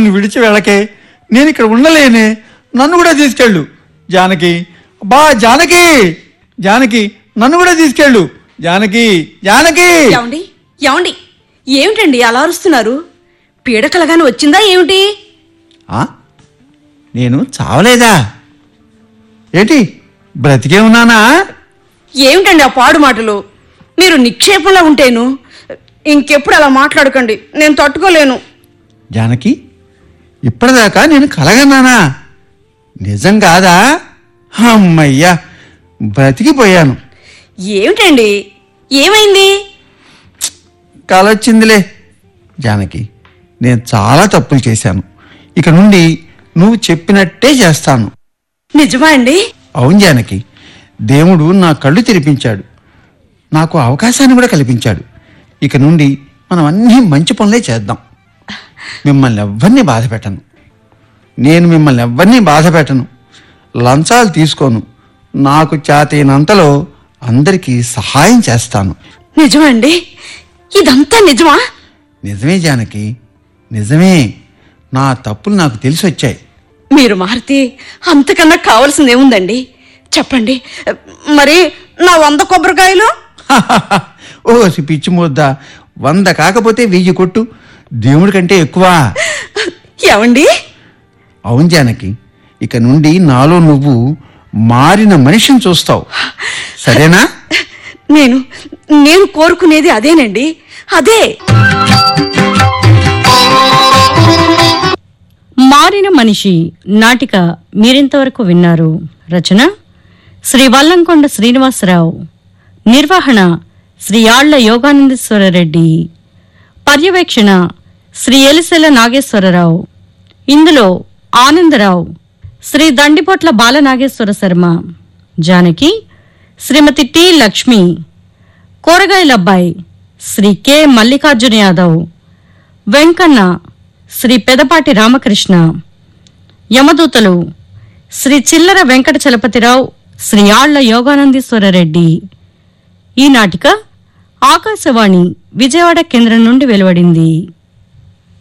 నన్ను విడిచి వెళ్ళకే నేను ఇక్కడ ఉండలేనే నన్ను కూడా తీసుకెళ్ళు జానకి బా జానకి జానకి నన్ను కూడా తీసుకెళ్ళు జానకి జానకి ఏమండి ఏమండి ఏమిటండి అలా అరుస్తున్నారు పీడకలగాని వచ్చిందా ఏమిటి ఆ? నేను చావలేదా ఏంటి బ్రతికే ఉన్నానా ఏమిటండి ఆ పాడు మాటలు మీరు నిక్షేపంలో ఉంటేను ఇంకెప్పుడు అలా మాట్లాడకండి నేను తట్టుకోలేను జానకి ఇప్పటిదాకా నేను కలగన్నానా నిజం కాదా అమ్మయ్యా బ్రతికిపోయాను ఏమిటండి ఏమైంది కలొచ్చిందిలే జానకి నేను చాలా తప్పులు చేశాను ఇక నుండి నువ్వు చెప్పినట్టే చేస్తాను నిజమా అండి అవును జానకి దేవుడు నా కళ్ళు తెరిపించాడు నాకు అవకాశాన్ని కూడా కల్పించాడు ఇక నుండి మనం అన్నీ మంచి పనులే చేద్దాం మిమ్మల్ని ఎవ్వరిని బాధ పెట్టను నేను మిమ్మల్ని ఎవ్వరిని బాధ పెట్టను లంచాలు తీసుకోను నాకు చేతైనంతలో అందరికీ సహాయం చేస్తాను నిజమా అండి ఇదంతా నిజమా నిజమే జానకి నిజమే నా తప్పులు నాకు తెలిసి వచ్చాయి మీరు మారితే అంతకన్నా కావాల్సింది ఏముందండి చెప్పండి మరి నా వంద కొబ్బరికాయలు ఓ పిచ్చి ముద్ద వంద కాకపోతే వెయ్యి కొట్టు దేవుడి కంటే ఎక్కువ ఏమండి అవును జానకి ఇక నుండి నాలో నువ్వు మారిన మనిషిని చూస్తావు సరేనా నేను నేను కోరుకునేది అదేనండి అదే మారిన మనిషి నాటిక మీరింతవరకు విన్నారు రచన శ్రీ వల్లంకొండ శ్రీనివాసరావు నిర్వహణ శ్రీ ఆళ్ల యోగానందేశ్వర రెడ్డి పర్యవేక్షణ శ్రీ ఎలిసెల నాగేశ్వరరావు ఇందులో ఆనందరావు శ్రీ దండిపోట్ల బాలనాగేశ్వర శర్మ జానకి శ్రీమతి టి లక్ష్మి కూరగాయలబ్బాయి శ్రీ కె మల్లికార్జున యాదవ్ వెంకన్న శ్రీ పెదపాటి రామకృష్ణ యమదూతలు శ్రీ చిల్లర వెంకట చలపతిరావు శ్రీ ఆళ్ల యోగానందీశ్వర రెడ్డి ఈ నాటిక ఆకాశవాణి విజయవాడ కేంద్రం నుండి వెలువడింది